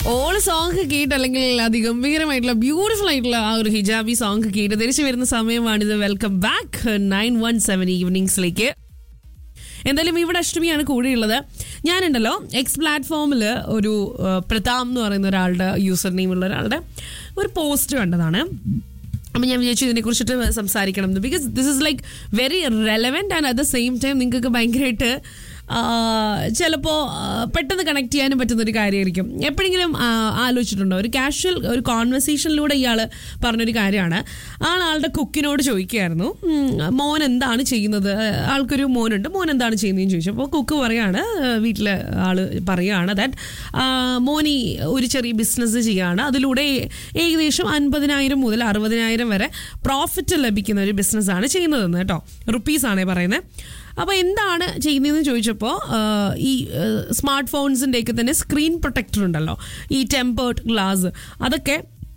ഓള് song കേട്ട് അല്ലെങ്കിൽ അതിഗംഭീരമായിട്ടുള്ള beautiful ആയിട്ടുള്ള ആ ഒരു ഹിജാബി സോങ് കേട്ട് തിരിച്ചു വരുന്ന സമയമാണിത് welcome back nine one seven ഈവനിങ്സിലേക്ക് എന്തായാലും ഇവിടെ അഷ്ടമിയാണ് കൂടെയുള്ളത് ഞാനുണ്ടല്ലോ എക്സ് പ്ലാറ്റ്ഫോമിൽ ഒരു ആ, പ്രതാം എന്ന് പറയുന്ന ഒരാളുടെ യൂസർ നെയിം ഉള്ള ഒരാളുടെ ഒരു പോസ്റ്റ് കണ്ടതാണ് അപ്പം ഞാൻ വിചാരിച്ചു ഇതിനെ കുറിച്ചിട്ട് സംസാരിക്കണം because this is like very relevant and at the same time നിങ്ങൾക്ക് ഭയങ്കരമായിട്ട് ചിലപ്പോൾ പെട്ടെന്ന് കണക്ട് ചെയ്യാനും പറ്റുന്ന ഒരു കാര്യമായിരിക്കും എപ്പോഴെങ്കിലും ആ, ആലോചിച്ചിട്ടുണ്ടോ ഒരു കാഷ്വൽ ഒരു കോൺവെർസേഷനിലൂടെ ഇയാൾ പറഞ്ഞൊരു കാര്യമാണ് ആൾ ആളുടെ കുക്കിനോട് ചോദിക്കുകയായിരുന്നു ഉം, മോൻ എന്താണ് ചെയ്യുന്നത് ആൾക്കൊരു മോനുണ്ട് മോൻ എന്താണ് ചെയ്യുന്നതെന്ന് ചോദിച്ചു അപ്പോൾ കുക്ക് പറയാണ് വീട്ടിലെ ആള് പറയാണ് ദാറ്റ് മോനി ഒരു ചെറിയ ബിസിനസ് ചെയ്യാണ് അതിലൂടെ ഏകദേശം അൻപതിനായിരം മുതൽ അറുപതിനായിരം വരെ പ്രോഫിറ്റ് ലഭിക്കുന്ന ഒരു ബിസിനസ്സാണ് ചെയ്യുന്നതെന്ന് കേട്ടോ റുപ്പീസാണേ പറയുന്നത് അപ്പോൾ എന്താണ് ചെയ്യുന്നതെന്ന് ചോദിച്ചപ്പോൾ ഈ സ്മാർട്ട് ഫോൺസിൻ്റെയൊക്കെ തന്നെ സ്ക്രീൻ പ്രൊട്ടക്ടർ ഉണ്ടല്ലോ ഈ ടെമ്പേർഡ് ഗ്ലാസ് അതൊക്കെ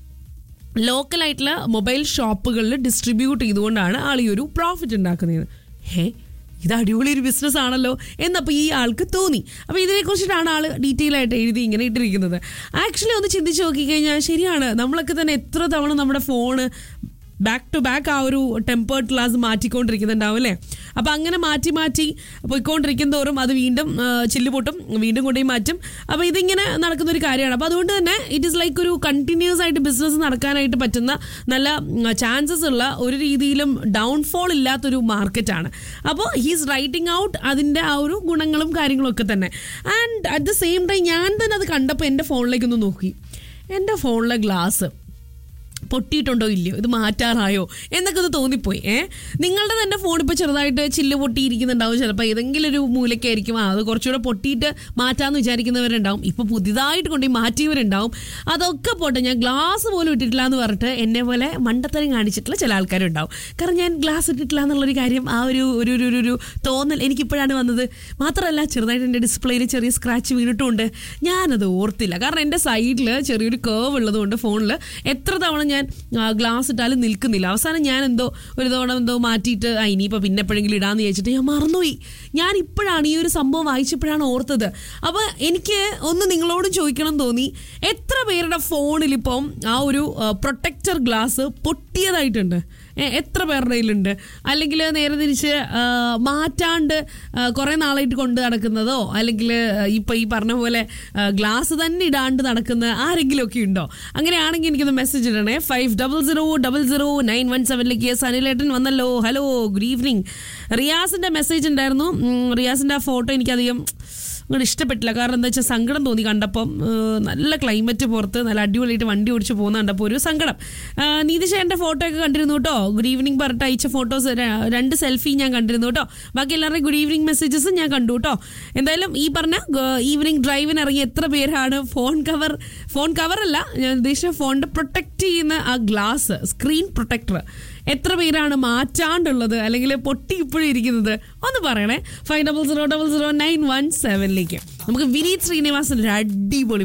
ലോക്കലായിട്ടുള്ള മൊബൈൽ ഷോപ്പുകളിൽ ഡിസ്ട്രിബ്യൂട്ട് ചെയ്തുകൊണ്ടാണ് ആൾ ഈ ഒരു പ്രോഫിറ്റ് ഉണ്ടാക്കുന്നത് ഹേ ഇത് അടിപൊളി ഒരു ബിസിനസ് ആണല്ലോ എന്നപ്പോൾ ഈ ആൾക്ക് തോന്നി അപ്പോൾ ഇതിനെക്കുറിച്ചിട്ടാണ് ആൾ ഡീറ്റെയിൽ ആയിട്ട് എഴുതി ഇങ്ങനെ ഇട്ടിരിക്കുന്നത് ആക്ച്വലി ഒന്ന് ചിന്തിച്ച് നോക്കിക്കഴിഞ്ഞാൽ ശരിയാണ് നമ്മളൊക്കെ തന്നെ എത്ര തവണ നമ്മുടെ ഫോണ് ബാക്ക് ടു ബാക്ക് ആ ഒരു ടെമ്പേർഡ് ഗ്ലാസ് മാറ്റിക്കൊണ്ടിരിക്കുന്നുണ്ടാവും അല്ലേ അപ്പം അങ്ങനെ മാറ്റി മാറ്റി പോയിക്കൊണ്ടിരിക്കും തോറും അത് വീണ്ടും ആ, ചില്ല് പൊട്ടും വീണ്ടും കൊണ്ടുപോയി മാറ്റും അപ്പോൾ ഇതിങ്ങനെ നടക്കുന്ന ഒരു കാര്യമാണ് അപ്പോൾ അതുകൊണ്ട് തന്നെ ഇറ്റ് ഈസ് ലൈക്ക് ഒരു കണ്ടിന്യൂസ് ആയിട്ട് ബിസിനസ് നടക്കാനായിട്ട് പറ്റുന്ന നല്ല ചാൻസസ് ഉള്ള ഒരു രീതിയിലും ഡൗൺഫോൾ ഇല്ലാത്തൊരു മാർക്കറ്റാണ് അപ്പോൾ ഹീസ് റൈറ്റിംഗ് ഔട്ട് അതിൻ്റെ ആ ഒരു ഗുണങ്ങളും കാര്യങ്ങളും ഒക്കെ തന്നെ and at the same time ഞാൻ തന്നെ അത് കണ്ടപ്പോൾ എൻ്റെ ഫോണിലേക്കൊന്ന് നോക്കി എൻ്റെ ഫോണിലെ ഗ്ലാസ് പൊട്ടിയിട്ടുണ്ടോ ഇല്ലയോ ഇത് മാറ്റാറായോ എന്നൊക്കെ ഒന്ന് തോന്നിപ്പോയി ഏ നിങ്ങളുടെ തന്നെ ഫോൺ ഇപ്പോൾ ചെറുതായിട്ട് ചില്ല് പൊട്ടിയിരിക്കുന്നുണ്ടാവും ചിലപ്പോൾ ഏതെങ്കിലും ഒരു മൂലയ്ക്കായിരിക്കും ആ അത് കുറച്ചുകൂടെ പൊട്ടിയിട്ട് മാറ്റാമെന്ന് വിചാരിക്കുന്നവരുണ്ടാവും ഇപ്പോൾ പുതിയതായിട്ട് കൊണ്ടുപോയി മാറ്റിയവരുണ്ടാവും അതൊക്കെ പോട്ടെ ഞാൻ ഗ്ലാസ് പോലും ഇട്ടിട്ടില്ല എന്ന് പറഞ്ഞിട്ട് എന്നെ പോലെ മണ്ടത്തരം കാണിച്ചിട്ടുള്ള ചില ആൾക്കാരുണ്ടാവും കാരണം ഞാൻ ഗ്ലാസ് ഇട്ടിട്ടില്ല എന്നുള്ളൊരു കാര്യം ആ ഒരു ഒരു ഒരു- ഒരു ഒരു തോന്നൽ എനിക്കിപ്പോഴാണ് വന്നത് മാത്രമല്ല ചെറുതായിട്ട് എൻ്റെ ഡിസ്പ്ലേയിൽ ചെറിയ സ്ക്രാച്ച് വീണിട്ടുമുണ്ട് ഞാനത് ഓർത്തില്ല കാരണം എൻ്റെ സൈഡിൽ ചെറിയൊരു കേവ് ഉള്ളതുകൊണ്ട് ഫോണിൽ എത്ര തവണ ഞാൻ ഗ്ലാസ് ഇട്ടാലും നിൽക്കുന്നില്ല അവസാനം ഞാൻ എന്തോ ഒരു തവണ എന്തോ മാറ്റിയിട്ട് ആ ഇനിയിപ്പോൾ പിന്നെ എപ്പോഴെങ്കിലും ഇടാന്ന് ചോദിച്ചിട്ട് ഞാൻ മറന്നുപോയി ഞാൻ ഇപ്പോഴാണ് ഈ ഒരു സംഭവം വായിച്ചപ്പോഴാണ് ഓർത്തത് അപ്പോൾ എനിക്ക് ഒന്ന് നിങ്ങളോടും ചോദിക്കണം തോന്നി എത്ര പേരുടെ ഫോണിൽ ഇപ്പം ആ ഒരു പ്രൊട്ടക്ടർ ഗ്ലാസ് പൊട്ടിയതായിട്ടുണ്ട് ഏ, എത്ര പേരുടെ കയ്യിലുണ്ട് അല്ലെങ്കിൽ നേരെ തിരിച്ച് ആ, മാറ്റാണ്ട് കുറേ നാളായിട്ട് കൊണ്ട് നടക്കുന്നതോ അല്ലെങ്കിൽ ഇപ്പം ഈ പറഞ്ഞ പോലെ ഗ്ലാസ് തന്നെ ഇടാണ്ട് നടക്കുന്ന ആരെങ്കിലും ഒക്കെ ഉണ്ടോ അങ്ങനെയാണെങ്കിൽ എനിക്കൊന്ന് മെസ്സേജ് ഇടണേ five double zero double zero nine one സെവനിലേക്ക് സനിലേട്ടൻ വന്നല്ലോ ഹലോ ഗുഡ് ഈവനിങ് റിയാസിൻ്റെ മെസ്സേജ് ഉണ്ടായിരുന്നു ഉം, റിയാസിൻ്റെ ആ ഫോട്ടോ എനിക്കധികം അങ്ങോട്ട് ഇഷ്ടപ്പെട്ടില്ല കാരണം എന്താ വെച്ചാൽ സങ്കടം തോന്നി കണ്ടപ്പം ഏഹ് നല്ല ക്ലൈമറ്റ് പുറത്ത് നല്ല അടിപൊളിയായിട്ട് വണ്ടി ഓടിച്ച് പോകുന്ന കണ്ടപ്പോൾ ഒരു സങ്കടം ഏഹ് നീതിശേഖരൻ്റെ ഫോട്ടോ ഒക്കെ കണ്ടിരുന്നു കേട്ടോ ഗുഡ് ഈവനിങ് പറഞ്ഞിട്ട് അയച്ച ഫോട്ടോസ് രണ്ട് സെൽഫി ഞാൻ കണ്ടിരുന്നു കേട്ടോ ബാക്കി എല്ലാവരുടെയും ഗുഡ് ഈവനിങ് മെസ്സേജസും ഞാൻ കണ്ടു കേട്ടോ എന്തായാലും ഈ പറഞ്ഞ ഈവനിങ് ഡ്രൈവിന് ഇറങ്ങി എത്ര പേരാണ് ഫോൺ കവർ ഫോൺ കവറല്ല ഞാൻ ഉദ്ദേശിച്ച ഫോണിൻ്റെ പ്രൊട്ടക്റ്റ് ചെയ്യുന്ന ആ ഗ്ലാസ് സ്ക്രീൻ പ്രൊട്ടക്ടർ എത്ര പേരാണ് മാറ്റാണ്ടുള്ളത് അല്ലെങ്കിൽ പൊട്ടി ഇപ്പോഴും ഇരിക്കുന്നത് ഒന്ന് പറയണേ five double zero double zero nine one സെവനിലേക്ക് നമുക്ക് വിനീത് ശ്രീനിവാസൻ ഒരു അടിപൊളി